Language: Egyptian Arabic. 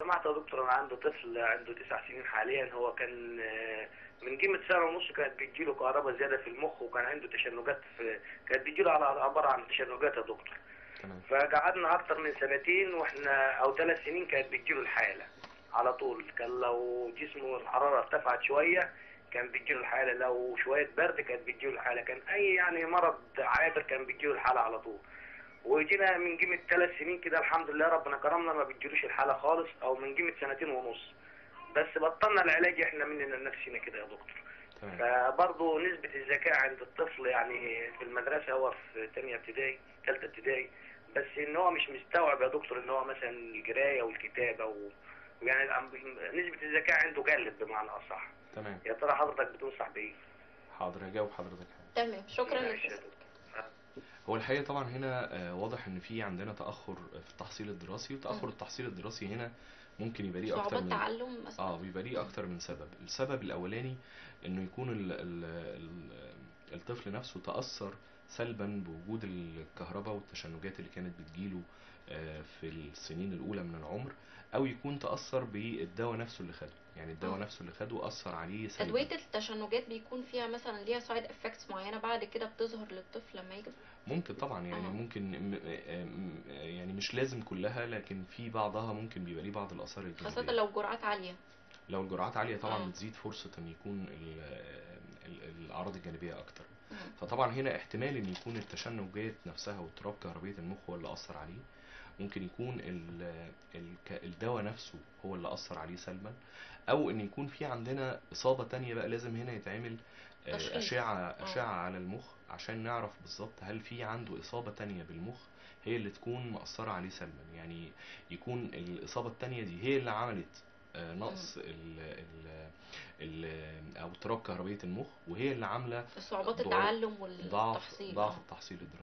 سمحت يا دكتور انا عندي طفل عنده تسع سنين حاليا هو كان آه، من قيمة سنة ونص كانت بتجيله كهرباء زيادة في المخ وكان عنده تشنجات في كانت بتجيله على عبارة عن تشنجات يا دكتور تمام فقعدنا أكتر من سنتين واحنا أو ثلاث سنين كانت بتجيله الحالة على طول كان لو جسمه الحرارة ارتفعت شوية كان بتجيله الحالة لو شوية برد كانت بتجيله الحالة كان أي يعني مرض عابر كان بتجيله الحالة على طول وجينا من قيمة ثلاث سنين كده الحمد لله ربنا كرمنا ما بتجيلوش الحالة خالص أو من قيمة سنتين ونص بس بطلنا العلاج احنا مننا لنفسنا كده يا دكتور تمام فبرضه نسبة الذكاء عند الطفل يعني في المدرسة هو في تانية ابتدائي تالتة ابتدائي بس ان هو مش مستوعب يا دكتور ان هو مثلا القراية والكتابة و... يعني عم- نسبة الذكاء عنده قلت بمعنى أصح تمام يا ترى حضرتك بتنصح بإيه؟ حاضر هجاوب حضرتك حاجة. تمام شكرا ماشي يا لك دكتور. هو الحقيقة طبعا هنا آه، واضح ان في عندنا تأخر في التحصيل الدراسي وتأخر مم. التحصيل الدراسي هنا ممكن يبقى ليه اكتر صعوبات من تعلم مثلا اه بيبقى ليه اكتر من سبب السبب الاولاني انه يكون ال ال ال الطفل نفسه تاثر سلبا بوجود الكهرباء والتشنجات اللي كانت بتجيله آه، في السنين الاولى من العمر او يكون تاثر بالدواء نفسه اللي خده يعني الدواء مم. نفسه اللي خده اثر عليه سلبا ادويه التشنجات بيكون فيها مثلا ليها سايد افكتس معينه بعد كده بتظهر للطفل لما يكبر ممكن طبعا يعني آه. ممكن م- م- يعني مش لازم كلها لكن في بعضها ممكن بيبقى ليه بعض الاثار الجانبيه خاصه لو جرعات عاليه لو الجرعات عاليه طبعا آه. بتزيد فرصه ان يكون ال- ال- الاعراض الجانبيه اكتر مم. فطبعا هنا احتمال ان يكون التشنجات نفسها واضطراب كهربية المخ هو اللي اثر عليه ممكن يكون ال- الك- الدواء نفسه هو اللي اثر عليه سلبا او ان يكون في عندنا اصابة تانية بقى لازم هنا يتعمل آه، تشخيص. اشعة آه. اشعة على المخ عشان نعرف بالظبط هل في عنده اصابة تانية بالمخ هي اللي تكون مأثرة عليه سلبا يعني يكون الاصابة التانية دي هي اللي عملت آه، نقص ال ال ال او اضطراب كهربية المخ وهي اللي عاملة صعوبات ضعف- التعلم ضعف والتحصيل ضعف آه. التحصيل الدراسي